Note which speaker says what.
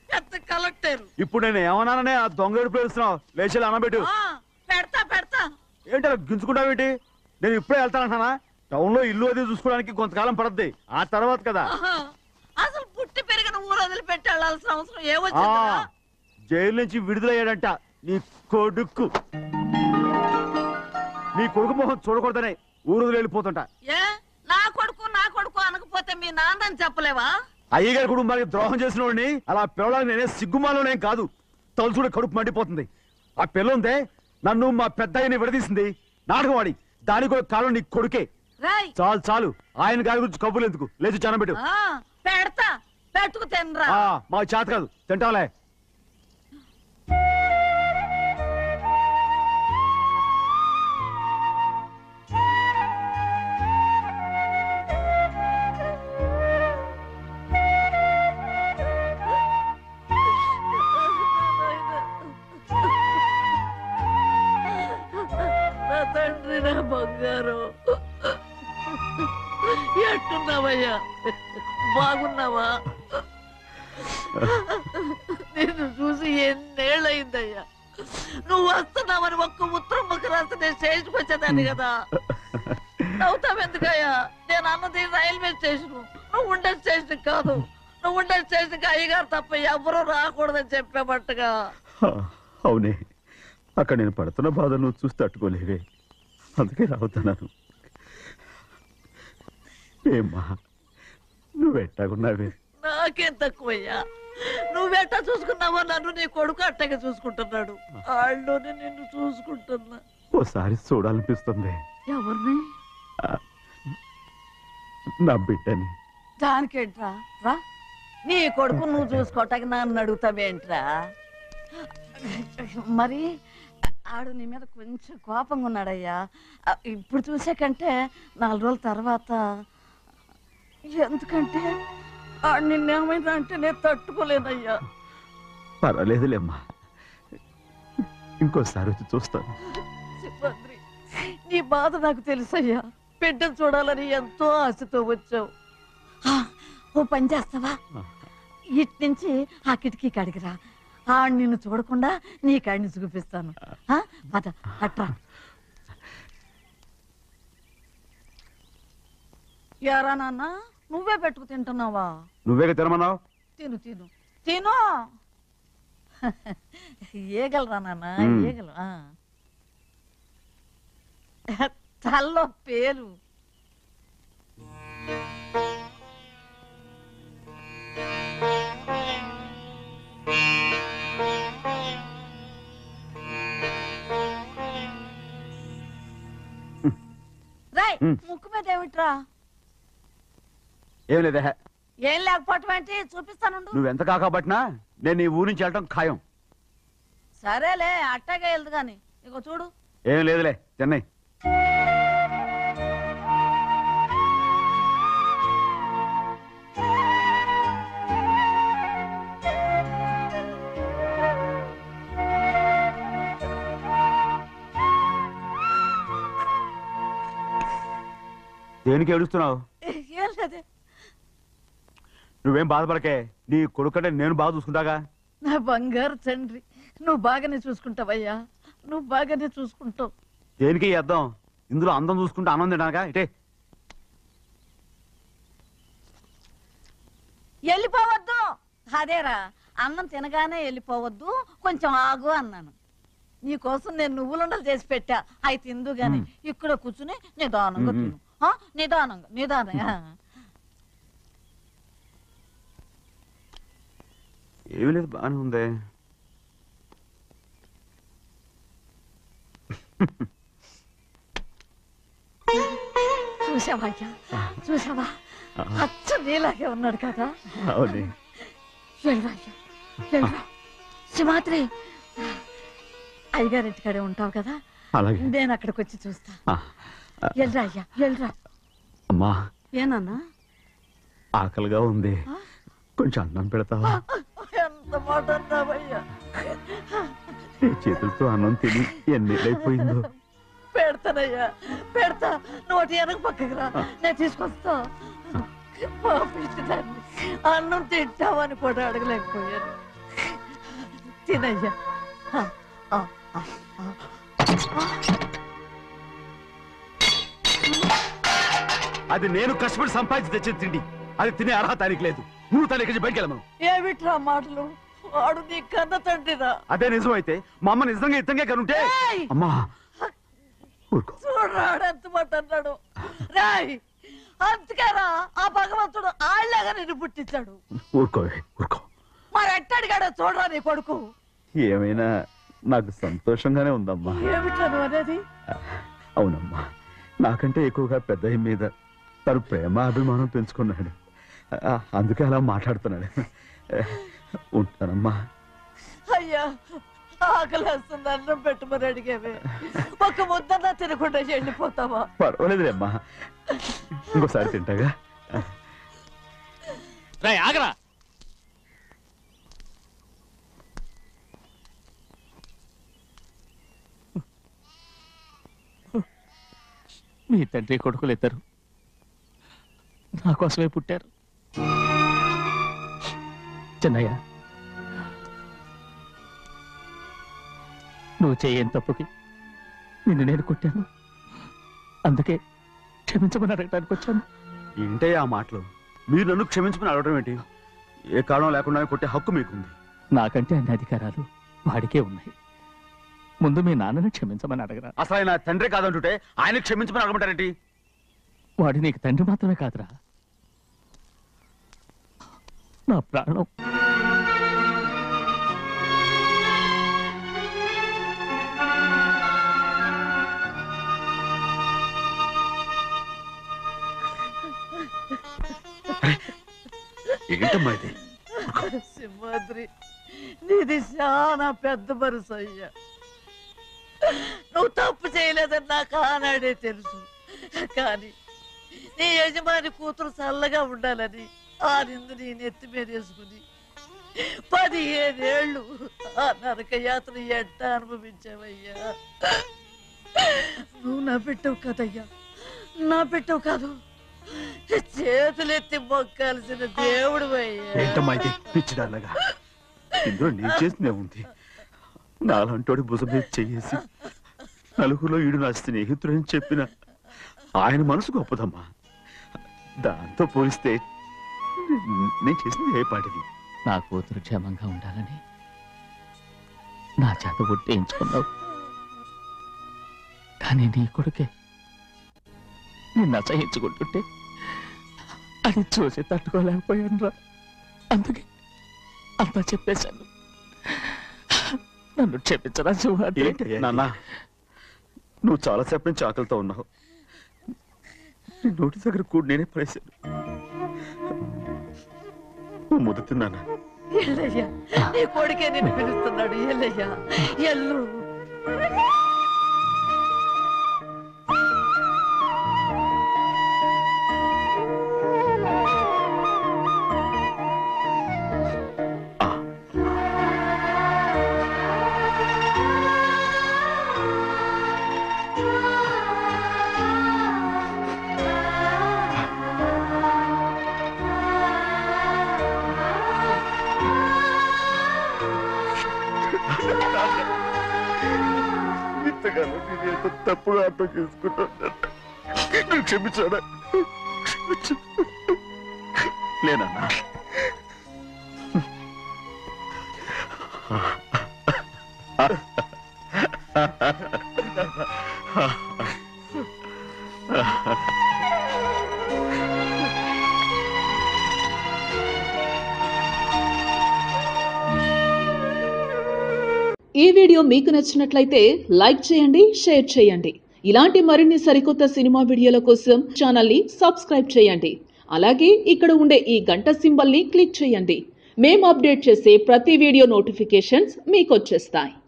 Speaker 1: పెద్ద కలెక్టర్
Speaker 2: ఇప్పుడు నేను ఏమన్నాననే ఆ దొంగ ఏడుపు వేస్తున్నావు లేచి అనబెట్టు
Speaker 1: ఆ, పెడతా పెడతా
Speaker 2: ఏంటి అలా గించుకుంటావేంటి నేను ఇప్పుడే వెళ్తానంటానా టౌన్ లో ఇల్లు అది చూసుకోవడానికి కొంతకాలం పడద్ది ఆ తర్వాత కదా
Speaker 1: ఆహా, అసలు పుట్టి పెరిగిన ఊరు వదిలిపెట్టి వెళ్ళాల్సిన అవసరం
Speaker 2: ఆ
Speaker 1: ఏమొచ్చిందిరా
Speaker 2: జైలు నుంచి విడుదలయ్యాడంట నీ కొడుకు నీ కొడుకు మొహం చూడకూడదనే ఊరు వదిలి వెళ్ళిపోతుంటా
Speaker 1: ఏ నా కొడుకు నా కొడుకు అనకపోతే మీ నాన్నని చెప్పలేవా
Speaker 2: అయ్యగారి కుటుంబానికి ద్రోహం చేసిన వాడిని అలా పిల్లడానికి నేనే సిగ్గుమాలోనేం కాదు తలుచుడు కడుపు మండిపోతుంది ఆ పిల్ల ఉందే నన్ను మా పెద్దయ్యని విడదీసింది నాటకం ఆడి దానికి కూడా కాలం నీ కొడుకే
Speaker 1: రాయ్
Speaker 2: చాలు చాలు ఆయన గారి గురించి కబుర్లు ఎందుకు లేచి చనబెట్టు
Speaker 1: ఆ, పెడతా పెట్టుకు తినరా
Speaker 2: ఆ, మా చేత కాదు తింటాంలే
Speaker 1: నా తండ్రి నా బంగారు ఎట్టున్నావయ్యా బాగున్నావా నిన్ను చూసి ఎన్నేళ్ళయిందయ్యా నువ్వు వస్తున్నావని ఒక్క ఉత్తరం ముక్క రాస్తే నేను స్టేషన్కి వచ్చేదాన్ని కదా నవ్వుతావెందుకయ్యా నేను అన్నది రైల్వే స్టేషన్ నువ్వు ఉండే స్టేషన్ కాదు నువ్వు ఉండే స్టేషన్కి అయ్యగారు తప్ప ఎవరూ రాకూడదని చెప్పేమట్టుగా
Speaker 2: హా, అవునే అక్కడ నేను పడుతున్న బాధ నువ్వు చూసి తట్టుకోలేవే అందుకే రావుతున్నాను ఏమ్మా నువ్వెట్టాగున్నావే
Speaker 1: నాకేం తక్కువయ్యా నువ్వెట్టా చూసుకున్నావో నన్ను నీ కొడుకు అట్టగా చూసుకుంటున్నాడు వాళ్ళలోనే నిన్ను చూసుకుంటున్నా
Speaker 2: ఓసారి చూడాలనిపిస్తుంది
Speaker 1: ఎవరిని
Speaker 2: నా బిడ్డని
Speaker 1: దానికేంట్రా రా నీ కొడుకు నువ్వు చూసుకోవటానికి నన్ను అడుగుతావేంట్రా మరి ఆడు నీ మీద కొంచెం కోపంగా ఉన్నాడయ్యా ఆ, ఇప్పుడు చూసే కంటే నాలుగు రోజుల తర్వాత ఎందుకంటే ఆడు నిన్నేమైనా అంటే నేను తట్టుకోలేనయ్యా
Speaker 2: పర్వాలేదులేమ్మా ఇంకోసారి వచ్చి చూస్తాను
Speaker 1: సింహాద్రి నీ బాధ నాకు తెలుసయ్యా బిడ్డను చూడాలని ఎంతో ఆశతో వచ్చావు ఆ, ఓ పని చేస్తావా ఇటు నుంచి ఆ కిటికీ కాడికి రా ఆ నిన్ను చూడకుండా నీ కాడిని చూపిస్తాను ఆ, పద అట్రా యారా నాన్న నువ్వే పెట్టుకు తింటున్నావా
Speaker 2: నువ్వే తినమన్నావు
Speaker 1: తిను తిను తిను ఏగలరా నాన్న
Speaker 2: మ్మ్.
Speaker 1: ఏగలు ఆ. తల్లో పేలు రాయ్
Speaker 2: మ్మ్.
Speaker 1: ముక్కు మీద ఏమిట్రా
Speaker 2: ఏం లేదే
Speaker 1: ఏం లేకపోవటం ఏంటి చూపిస్తానుండు
Speaker 2: నువ్వెంత కాకబట్టినా నేను ఈ ఊరి నుంచి వెళ్ళటం ఖాయం
Speaker 1: సరేలే అట్టాగే వెళ్దు గాని ఇగో చూడు
Speaker 2: ఏం లేదులే చెన్నై దేనికి ఏడుస్తున్నావు
Speaker 1: ఏం లేదే
Speaker 2: నువ్వేం బాధపడకే నీ కొడుకంటే నేను బాగా చూసుకుంటాగా
Speaker 1: నా బంగారు తండ్రి నువ్వు బాగానే చూసుకుంటావయ్యా నువ్వు బాగానే చూసుకుంటావు
Speaker 2: దేనికి అర్థం ఇందులో అందం చూసుకుంటే ఆనందం తినడానికా ఇటే
Speaker 1: వెళ్ళిపోవద్దు అదేరా అన్నం తినగానే వెళ్ళిపోవద్దు కొంచెం ఆగు అన్నాను నీకోసం నేను నువ్వులుండలు చేసి పెట్టా అవి తిందు గాని ఇక్కడ కూర్చుని నిదానంగా
Speaker 2: మ్మ్.
Speaker 1: తిను ఆ, నిదానంగా నిదానంగా
Speaker 2: ఏమీ లేదు బాగానే ఉంది
Speaker 1: చూసావా అయ్యా చూసావా అచ్చ నీలాగే ఉన్నాడు కదా
Speaker 2: అవునే
Speaker 1: వెళ్ళరా అయ్యా వెళ్ళరా సింహాద్రి అయ్యగారింటికాడే ఉంటావు కదా
Speaker 2: అలాగే
Speaker 1: నేను అక్కడికి వచ్చి చూస్తా
Speaker 2: ఆ, ఆ,
Speaker 1: వెళ్ళరా అయ్యా వెళ్ళరా
Speaker 2: అమ్మా
Speaker 1: ఏనన్నా
Speaker 2: ఆకలిగా ఉంది కొంచెం అన్నం పెడతావా
Speaker 1: ఎంత మాట అన్నావయ్యా
Speaker 2: నీ చేతులతో అన్నం తిని ఎన్నేళ్ళైపోయిందో
Speaker 1: పెడతానయ్యా పెడతా నోటి వెనక పక్కకి రా నేను తీసుకొస్తా పాపించదాన్ని అన్నం తింటావని కూడా అడగలేకపోయాను తినయ్యా ఆ, ఆ, ఆ, ఆ.
Speaker 2: అది నేను కష్టపడి సంపాదించి తెచ్చే తిండి అది తినే అర్హత ఆయనకి లేదు నువ్వు తన ఇక్కడి బయటికి వెళ్ళమను
Speaker 1: ఏమిట్రా మాటలు వాడు నీ కన్న తండ్రిరా
Speaker 2: అదే నిజం అయితే మా అమ్మ నిజంగా ఇద్దంగా కనుంటే
Speaker 1: ఏయ్!
Speaker 2: అమ్మా ఊరుకో
Speaker 1: చూడరాడు ఎంత మాట అన్నాడు రాయ్ అందుకేరా ఆ భగవంతుడు ఆళ్ళగా నిన్ను పుట్టించాడు
Speaker 2: ఊరుకో ఊరుకో
Speaker 1: మరి ఎట్టడిగాడో చూడరా నీ కొడుకు
Speaker 2: ఏమైనా నాకు సంతోషంగానే ఉందమ్మా
Speaker 1: ఏమిట్రా నువ్వు అనేది
Speaker 2: అవునమ్మా నాకంటే ఎక్కువగా పెద్ద మీద తను ప్రేమ అభిమానం పెంచుకున్నాడు ఆ, అందుకే అలా మాట్లాడుతున్నాడు ఉంటానమ్మా
Speaker 1: అయ్యా ఆకలేస్తుంది అన్నం పెట్టుమని అడిగేవే ఒక ముద్దన్నా తినకుండా వెళ్ళిపోతావా
Speaker 2: పర్వాలేదులేమ్మా ఇంకోసారి తింటాగా
Speaker 3: రాయ్ ఆగరా మీ తండ్రి కొడుకులు ఇద్దరు నా కోసమే పుట్టారు చిన్నయ్య నువ్వు చేయని తప్పుకి నిన్ను నేను కొట్టాను అందుకే క్షమించమని అడగడానికి వచ్చాను
Speaker 2: ఏంటే ఆ మాటలు మీరు నన్ను క్షమించమని అడగడం ఏంటి ఏ కారణం లేకుండా కొట్టే హక్కు మీకుంది
Speaker 3: నాకంటే అన్ని అధికారాలు వాడికే ఉన్నాయి ముందు మీ నాన్నని క్షమించమని అడగరా
Speaker 2: అసలు ఆయన తండ్రి కాదంటుంటే ఆయన క్షమించమని అడగమంటారేంటి
Speaker 3: వాడు నీకు తండ్రి మాత్రమే కాదురా నా ప్రాణం
Speaker 2: ఏంటమ్మా ఇది
Speaker 1: సింహాద్రి నీది చాలా పెద్ద మనసు అయ్యా నువ్వు తప్పు చేయలేదని నాకు ఆనాడే తెలుసు కానీ నీ యజమాని కూతురు చల్లగా ఉండాలని ఆ నిందు నీ నెత్తి మీద వేసుకుని పదిహేనేళ్ళు ఆ నరక యాత్ర ఎట్ట అనుభవించావయ్యా నువ్వు నా పెట్టవు కదయ్యా నా పెట్టవు కాదు చేతులెత్తి మొక్కాల్సిన దేవుడు అయ్యా
Speaker 2: ఏంటమ్మా ఇది పిచ్చిడాలగా ఇందులో నేను చేసిందే ఉంది నాలంటోడి భుజం మీద చెయ్యేసి నలుగురిలో ఈడు నా స్నేహితుడని చెప్పిన ఆయన మనసు గొప్పదమ్మా దాంతో పోలిస్తే నేను చేసింది ఏ పాటిది
Speaker 3: నా కూతురు క్షేమంగా ఉండాలని నా చేత గుర్తించుకున్నావు కానీ నీ కొడుకే నిన్ను అసహించుకుంటుంటే అది చూసి తట్టుకోలేకపోయాను రా అందుకే అంతా చెప్పేశాను నన్ను క్షమించరా సింహాద్రి
Speaker 2: నాన్న నువ్వు చాలాసేపు నుంచి ఆకలితో ఉన్నావు నీ నోటి దగ్గర కూడా నేనే పడేశాను నువ్వు ముద్ద తిన్నానా
Speaker 1: ఎల్లయ్యా నీ కొడుకే నిన్ను పిలుస్తున్నాడు ఎల్లయ్యా ఎల్లు
Speaker 2: ఆ. ఇంతకాలం నేను ఎంత తప్పుగా అర్థం చేసుకుంటాను నువ్వు క్షమించాడా క్షమించు లేనన్నా
Speaker 4: ఈ వీడియో మీకు నచ్చినట్లయితే లైక్ చేయండి షేర్ చేయండి ఇలాంటి మరిన్ని సరికొత్త సినిమా వీడియోల కోసం ఛానల్ని సబ్స్క్రైబ్ చేయండి అలాగే ఇక్కడ ఉండే ఈ గంట సింబల్ని క్లిక్ చేయండి మేము అప్డేట్ చేసే ప్రతి వీడియో నోటిఫికేషన్స్ మీకు వచ్చేస్తాయి